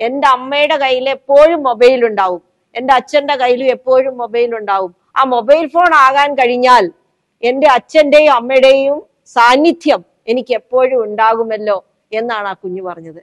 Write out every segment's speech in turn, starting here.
എന്റെ അമ്മയുടെ കയ്യിൽ എപ്പോഴും മൊബൈൽ ഉണ്ടാവും എന്റെ അച്ഛന്റെ കയ്യിലും എപ്പോഴും മൊബൈൽ ഉണ്ടാവും ആ മൊബൈൽ ഫോൺ ആകാൻ കഴിഞ്ഞാൽ എന്റെ അച്ഛന്റെയും അമ്മയുടെയും സാന്നിധ്യം എനിക്ക് എപ്പോഴും ഉണ്ടാകുമല്ലോ എന്നാണ് ആ കുഞ്ഞു പറഞ്ഞത്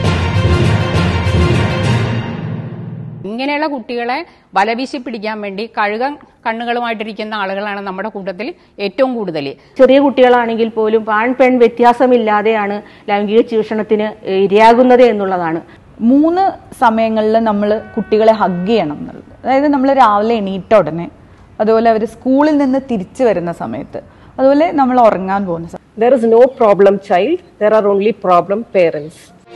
ഇങ്ങനെയുള്ള കുട്ടികളെ വലവീശി പിടിക്കാൻ വേണ്ടി കഴുകൻ കണ്ണുകളുമായിട്ടിരിക്കുന്ന ആളുകളാണ് നമ്മുടെ കൂട്ടത്തിൽ ഏറ്റവും കൂടുതൽ ചെറിയ കുട്ടികളാണെങ്കിൽ പോലും ആൺ പെൺ വ്യത്യാസമില്ലാതെയാണ് ലൈംഗിക ചൂഷണത്തിന് ഇരയാകുന്നത് എന്നുള്ളതാണ് മൂന്ന് സമയങ്ങളിൽ നമ്മൾ കുട്ടികളെ ഹഗ് ചെയ്യണം എന്നുള്ളത് അതായത് നമ്മൾ രാവിലെ എണീറ്റ ഉടനെ അതുപോലെ അവർ സ്കൂളിൽ നിന്ന് തിരിച്ചു വരുന്ന സമയത്ത് അതുപോലെ നമ്മൾ ഉറങ്ങാൻ പോകുന്ന സമയത്ത് There is no problem child, there are only problem parents.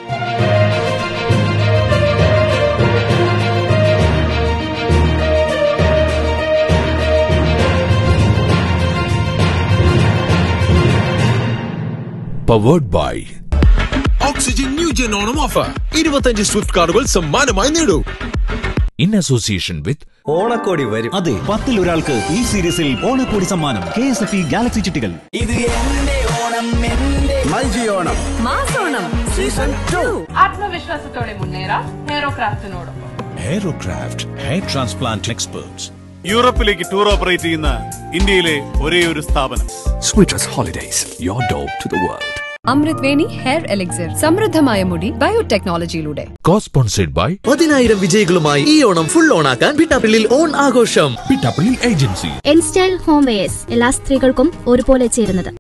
Powered by Oxygen new gen Onam offer ഇരുപത്തഞ്ച് സ്വിഫ്റ്റ് കാറുകൾ സമ്മാനമായി നേടൂ ഇൻ അസോസിയേഷൻ വിത്ത് ഓണക്കോടി വരും അതെ പത്തിൽ ഒരാൾക്ക് ഈ സീരീസിൽ ഓണക്കോടി സമ്മാനം K S F E Galaxy ചിട്ടികൾ മൈജി ഓണം മാസോണം സീസൺ ടു ആത്മവിശ്വാസത്തോടെ മുന്നേറാം ഹെയറോക്രാഫ്റ്റിനോടൊപ്പം ഹെയറോക്രാഫ്റ്റ് ഹെയർ ട്രാൻസ്പ്ലാന്റ് എക്സ്പേർട്സ് യൂറോപ്പിലേക്ക് ടൂർ ഓപ്പറേറ്റ് ചെയ്യുന്ന ഇന്ത്യയിലെ ഒരേ ഒരു സ്ഥാപനം sweets holidays your door to the world Amrit Veni hair elixir സമൃദ്ധമായ മുടി ബയോടെക്നോളജിയിലൂടെ കോ സ്പോൺസേഡ് ബൈ പതിനായിരം വിജയികളുമായി ഈ ഓണം ഫുൾ ഓണാക്കാൻ പിട്ടാപ്പിള്ളിൽ ഓൺ ആഘോഷം Pittappillil agency Enstyle home wears എല്ലാ സ്ത്രീകൾക്കും ഒരുപോലെ ചേരുന്നത്